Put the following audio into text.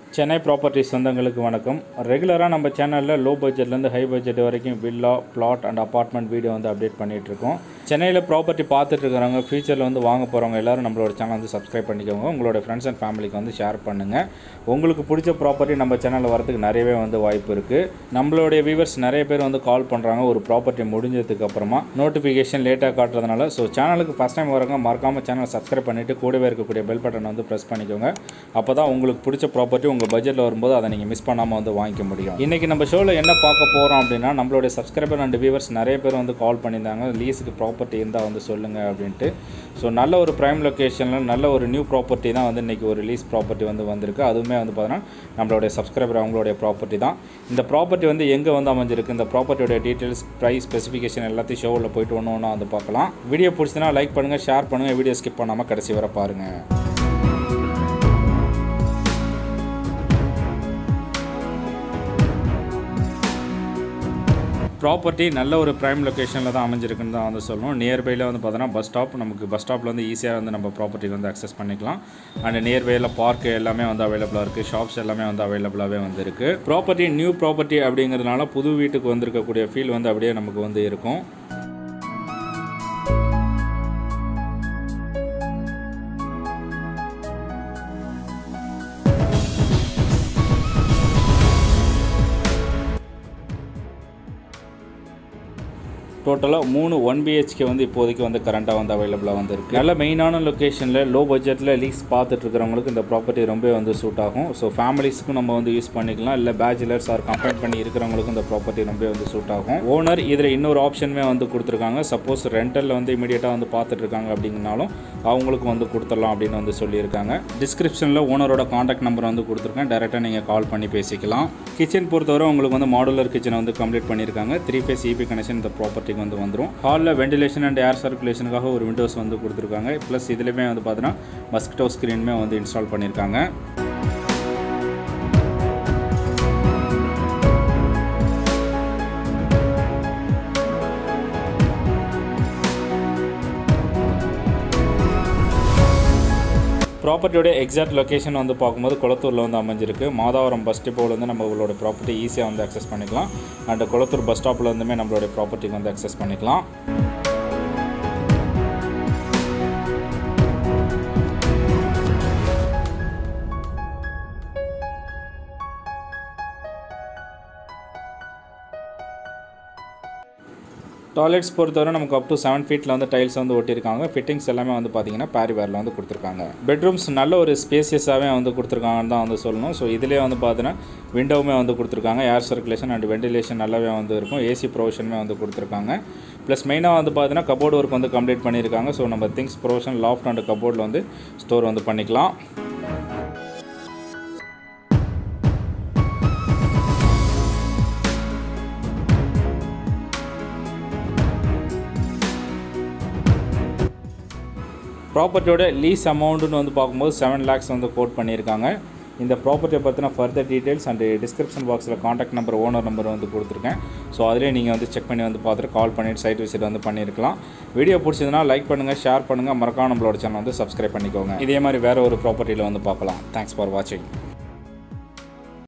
Chennai property சொந்தங்களுக்கு வணக்கம் ரெகுலராக நம்ம சேனலில் லோ பட்ஜெட்லேருந்து ஹை பட்ஜெட் வரைக்கும் villa flat and apartment video வந்து அப்டேட் பண்ணிகிட்டு இருக்கோம் சென்னையில் ப்ராப்பர்ட்டி பார்த்துட்டு இருக்கிறவங்க ஃபியூச்சரில் வந்து வாங்க போகிறவங்க எல்லாரும் நம்மளோட சேனல் வந்து சப்ஸ்கிரைப் பண்ணிக்கோங்க உங்களோட ஃப்ரெண்ட்ஸ் அண்ட் ஃபேமிலிக்கு வந்து ஷேர் பண்ணுங்கள் உங்களுக்கு பிடிச்ச ப்ராப்பர்ட்டி நம்ம சேனலில் வரதுக்கு நிறையவே வந்து வாய்ப்பு இருக்குது நம்மளுடைய வியூவர்ஸ் நிறைய பேர் வந்து கால் பண்ணுறாங்க ஒரு ப்ராப்பர்ட்டி முடிஞ்சதுக்கு அப்புறமா நோட்டிஃபிகேஷன் லேட்டாக காட்டுறதுனால ஸோ சேனலுக்கு ஃபஸ்ட் டைம் வரவங்க மறக்காமல் சேனலை சப்ஸ்கிரைப் பண்ணிவிட்டு கூடவே இருக்கக்கூடிய பெல் பட்டன் வந்து ப்ரெஸ் பண்ணிக்கோங்க அப்போ தான் உங்களுக்கு பிடிச்ச ப்ராப்பர்ட்டி உங்கள் பட்ஜெட்டில் வரும்போது அதை நீங்கள் மிஸ் பண்ணாமல் வந்து வாங்கிக்க முடியும் இன்றைக்கி நம்ம ஷோவில் என்ன பார்க்க போகிறோம் அப்படின்னா நம்மளுடைய சப்ஸ்கிரைபர் அண்ட் வியூவர்ஸ் நிறைய பேர் வந்து கால் பண்ணியிருந்தாங்க லீஸுக்கு ப்ராப்பர்ட்டி இருந்தால் வந்து சொல்லுங்கள் அப்படின்ட்டு ஸோ நல்ல ஒரு ப்ரைம் லொக்கேஷனில் நல்ல ஒரு நியூ ப்ராப்பர்ட்டி தான் வந்து இன்றைக்கி ஒரு லீஸ் ப்ராப்பர்ட்டி வந்து வந்திருக்கு அதுவுமே வந்து பார்த்தீங்கன்னா நம்மளுடைய சப்ஸ்கிரைபர் அவங்களுடைய ப்ராப்பர்ட்டி தான் இந்த ப்ராப்பர்ட்டி வந்து எங்கே வந்து அமைஞ்சிருக்கு இந்த ப்ராப்பர்ட்டியோட டீட்டெயில்ஸ் ப்ரைஸ் ஸ்பெசிஃபிகேஷன் எல்லாத்தையும் ஷோவில் போயிட்டு ஒன்று ஒன்றா வந்து பார்க்கலாம் வீடியோ பிடிச்சதுன்னா லைக் பண்ணுங்கள் ஷேர் பண்ணுங்கள் வீடியோ ஸ்கிப் பண்ணாமல் கடைசி வரை பாருங்கள் ப்ராப்பர்ட்டி நல்ல ஒரு ப்ரைம் லொக்கேஷனில் தான் அமைஞ்சிருக்குன்னு தான் வந்து சொல்லணும் நியர்பையில் வந்து பார்த்தோன்னா பஸ் ஸ்டாப் நமக்கு பஸ் ஸ்டாப்பில் வந்து ஈஸியாக வந்து நம்ம ப்ராப்பர்ட்டிக்கு வந்து அக்சஸ் பண்ணிக்கலாம் அண்ட் நியர்பையில் பார்க் எல்லாமே வந்து அவைலபிளாக இருக்குது ஷாப்ஸ் எல்லாமே வந்து அவைலபிளாகவே வந்து இருக்குது ப்ராப்பர்ட்டி நியூ ப்ராப்பர்ட்டி அப்படிங்கிறதுனால புது வீட்டுக்கு வந்திருக்கக்கூடிய ஃபீல் வந்து அப்படியே நமக்கு வந்து இருக்கும் டோட்டலாக மூணு ஒன் பிஹெச்கே வந்து இப்போதைக்கு வந்து கரண்ட்டாக வந்து அவைலபிளாக வந்து இருக்குது நல்ல மெயினான லொக்கேஷனில் லோ பட்ஜெட்டில் லீஸ் பார்த்துட்டு இருக்கிறவங்களுக்கு இந்த ப்ராப்பர்ட்டி ரொம்ப வந்து சூட் ஆகும் ஸோ ஃபேமிலிஸ்க்கும் நம்ம வந்து யூஸ் பண்ணிக்கலாம் இல்லை பேச்சுலர்ஸ் ஆர் கம்பைன் பண்ணி இருக்கிறவங்களுக்கும் இந்த ப்ராப்பர்ட்டி ரொம்ப வந்து சூட் ஆகும் ஓனர் இதில் இன்னொரு ஆப்ஷனுமே வந்து கொடுத்துருக்காங்க சப்போஸ் ரெண்டலில் வந்து இமீடியட்டாக வந்து பார்த்துட்டு இருக்காங்க அப்படிங்கனாலும் அவங்களுக்கு வந்து கொடுத்துடலாம் அப்படின்னு வந்து சொல்லியிருக்காங்க டிஸ்கிரிப்ஷனில் ஓனரோட காண்டாக்ட் நம்பர் வந்து கொடுத்துருக்கேன் டேரெக்டாக நீங்கள் கால் பண்ணி பேசிக்கலாம் கிச்சன் பொறுத்தவரை உங்களுக்கு வந்து மாடுலர் கிச்சனை வந்து கம்ப்ளீட் பண்ணியிருக்காங்க த்ரீ ஃபேஸ் இபி கனெக்ஷன் இந்த ப்ராப்பர்ட்டிக்கு வந்து வந்துடும் ஹாலில் வெண்டிலேஷன் அண்ட் ஏர் சர்க்குலேஷனுக்காக ஒரு விண்டோஸ் வந்து கொடுத்துருக்காங்க ப்ளஸ் இதுலேயுமே வந்து பார்த்தீங்கன்னா மஸ்கிட்டோ ஸ்க்ரீனுமே வந்து இன்ஸ்டால் பண்ணியிருக்காங்க ப்ராப்பர்ட்டியோட எக்ஸாக்ட் லொக்கேஷன் வந்து பார்க்கும்போது குளத்தூரில் வந்து அமைஞ்சிருக்கு மாதாவரம் பஸ் டிப்போவில் வந்து நம்ம உங்களோட ப்ராப்பர்ட்டி ஈஸியாக வந்து அக்சஸ் பண்ணிக்கலாம் அண்ட் குளத்தூர் பஸ் ஸ்டாப்பில் இருந்துமே நம்மளுடைய ப்ராப்பர்ட்டிக்கு வந்து அக்சஸ் பண்ணிக்கலாம் டாய்லெட்ஸ் பொறுத்தவரை நமக்கு அப் டு செவன் ஃபீட்டில் வந்து டைல்ஸ் வந்து ஒட்டியிருக்காங்க ஃபிட்டிங்ஸ் எல்லாமே வந்து பார்த்தீங்கன்னா பேரிவேரில் வந்து கொடுத்துருக்காங்க பெட்ரூம்ஸ் நல்ல ஒரு ஸ்பேசியஸாகவே வந்து கொடுத்துருக்காங்கன்னு தான் வந்து சொல்லணும் ஸோ இதிலே வந்து பார்த்தீங்கன்னா விண்டோவுமே வந்து கொடுத்துருக்காங்க ஏர் சர்க்குலேஷன் அண்ட் வெண்டிலேஷன் நல்லாவே வந்து இருக்கும் ஏசி ப்ரொவிஷனுமே வந்து கொடுத்துருக்காங்க ப்ளஸ் மெயினாக வந்து பார்த்தீங்கன்னா கபோர்டு ஒர்க் வந்து கம்ப்ளீட் பண்ணியிருக்காங்க ஸோ நம்ம திங்ஸ் ப்ரொவிஷன் லாஃப்ட் அண்ட் கபோர்டில் வந்து ஸ்டோர் வந்து பண்ணிக்கலாம் ப்ராப்பர்ட்டியோட லீஸ் அமௌண்ட்டுன்னு வந்து பார்க்கும்போது செவன் லேக்ஸ் வந்து கோட் பண்ணியிருக்காங்க இந்த ப்ராப்பர்ட்டியை பற்றின ஃபர்தர் டீட்டெயில்ஸ் அண்ட் டிஸ்கிரிப்ஷன் பாக்ஸில் காண்டாக்ட் நம்பர் ஓனர் நம்பர் வந்து கொடுத்துருக்கேன் ஸோ அதிலே நீங்கள் வந்து செக் பண்ணி வந்து பார்த்துட்டு கால் பண்ணிவிட்டு சைட் விசிட் வந்து பண்ணியிருக்கலாம் வீடியோ பிடிச்சதுன்னா லைக் பண்ணுங்கள் ஷேர் பண்ணுங்கள் மறக்காம நம்மளோட சேனல் வந்து சப்ஸ்கிரைப் பண்ணிக்கோங்க இதே மாதிரி வேறு ஒரு ப்ராப்பர்ட்டியில் வந்து பார்க்கலாம் தேங்க்ஸ் ஃபார் வாட்சிங்